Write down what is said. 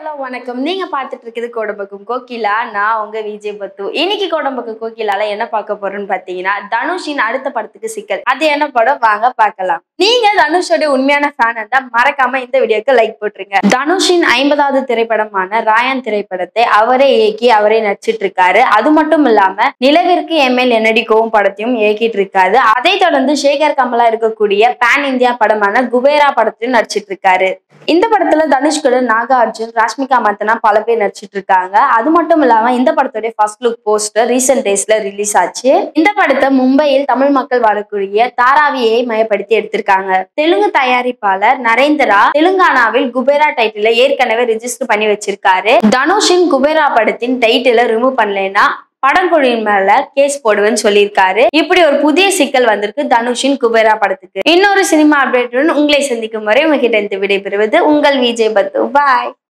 hello வணக்கம் நீங்க பார்த்துட்டு இருக்குது கோடம்பக்கம் கோகிலா நான் உங்க விஜய் பத்து இன்னைக்கு கோடம்பக்கம் கோகிலால என்ன பார்க்க போறோம்னு பாத்தீங்கன்னா தனுஷின் அடுத்த படத்துக்கு சிக்கல் அது என்ன படம் வாங்க பார்க்கலாம் நீங்க தனுஷோட உண்மையான ஃபேன் இருந்தா மறக்காம இந்த வீடியோக்கு லைக் போட்டுருங்க தனுஷின் ஐம்பதாவது திரைப்படமான ராயன் திரைப்படத்தை அவரே இயக்கி அவரே நடிச்சிட்டு இருக்காரு அது மட்டும் இல்லாம நிலவிற்கு எம்எல் என்னடி கோவும் படத்தையும் இயக்கிட்டு இருக்காரு அதை தொடர்ந்து சேகர் கமலா இருக்கக்கூடிய பேன் இந்தியா படமான குபேரா படத்தையும் நடிச்சிட்டு இருக்காரு இந்த படத்துல தனுஷ் கூட நாகார்ஜுன் ராஷ்மிகா மந்தனா பல பேர் நடிச்சிட்டு இருக்காங்க அது மட்டும் இல்லாம இந்த படத்துடைய ஃபர்ஸ்ட் லுக் போஸ்டர் ரீசெண்ட் டேஸ்ல ரிலீஸ் ஆச்சு இந்த படத்தை மும்பையில் தமிழ் மக்கள் வாழக்கூடிய தாராவியை மையப்படுத்தி எடுத்திருக்காங்க தெலுங்கு தயாரிப்பாளர் நரேந்திரா தெலுங்கானாவில் குபேரா டைட்டில ஏற்கனவே ரெஜிஸ்டர் பண்ணி வச்சிருக்காரு தனுஷின் குபேரா படத்தின் டைட்டில ரிமூவ் பண்ணலைன்னா படங்குழியின் மேல கேஸ் போடுவேன்னு சொல்லியிருக்காரு இப்படி ஒரு புதிய சிக்கல் வந்திருக்கு தனுஷின் குபேரா படத்துக்கு இன்னொரு சினிமா அப்டேட்டுடன் உங்களை சந்திக்கும் வரை உங்ககிட்ட இருந்து விடைபெறுவது உங்கள் விஜய் பத்து பாய்